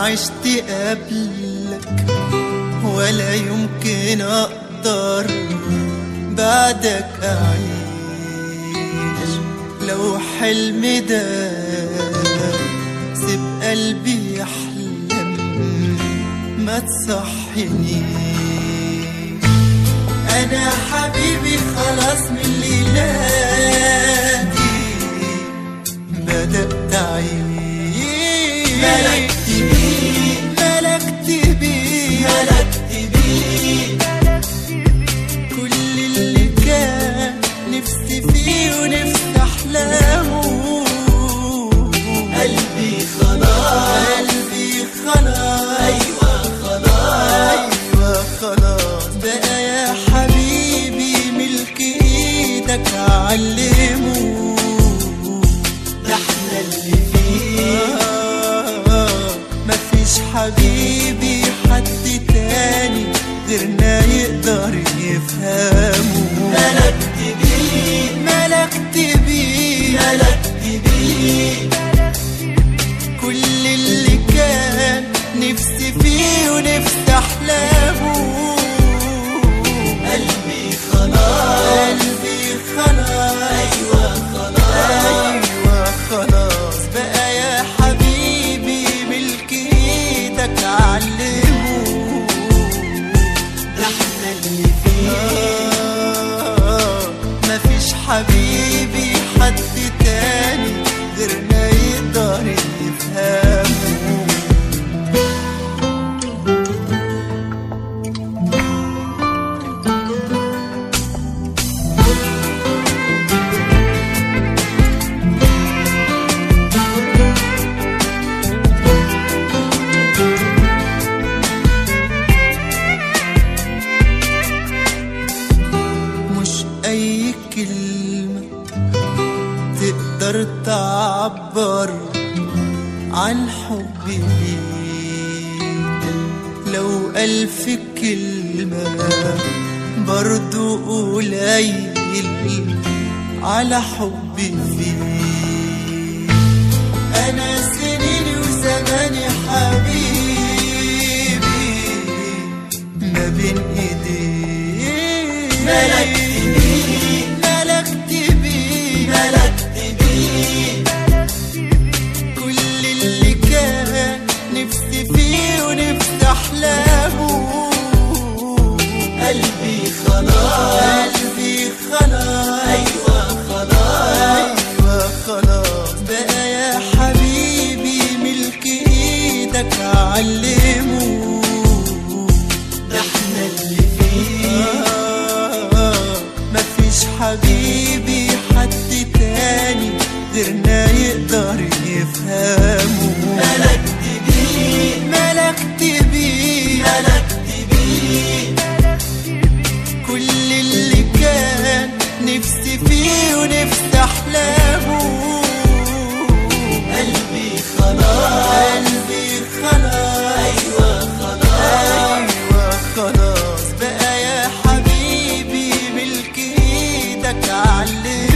عشت قبلك ولا يمكن اقدر بعدك اعيش لو حلم ده سيب قلبي يحلم ما تصحنيش انا حبيبي خلاص من الليلاتي بدأت أعيش ملكت بيه ملكت بيه ملكت بيه كل اللي كان نفسي فيه ونفسي أحلامه قلبي خلاص قلبي خلاص أيوة خلاص أيوة خلاص بقى يا حبيبي ملك إيدك علمه ده احنا اللي فيه آه، مفيش حبيبي حد تاني غيرنا يقدر يفهمه ملكت بيه ملكت بيه ملكت بيه كل اللي كان نفسي فيه ونفسي احلامه قلبي خلاص قلبي خلاص أيوة خلاص ايوه خلاص بقى يا حبيبي ملك ايدك علمه ده احنا اللي فيه آه، مفيش حبيبي حد تاني غيرنا يقدر يفهمه مش أي كلمة تقدر تعبر عن حبي ليك لو ألف كلمة برضو قليل على حبي فيك أنا سنيني وزماني حبيبي ما بين ايديك ملكت بيه ملكت بيه ملكت بيه كل اللي كان نفسي فيه ونفسي احلامه قلبي خلاص قلبي خلاص أيوة خلاص ايوه خلاص بقى يا حبيبي ملك ايدك علمه ده احنا اللي فيه آه، مفيش حبيبي حد تاني غيرنا يقدر يفهمه ملكت بيه ملكت بيه ملكت بيه كل اللي كان نفسي فيه ونفسي احلامه قلبي خلاص قلبي خلاص أيوة خلاص ايوه خلاص بقى يا حبيبي ملك ايدك علمه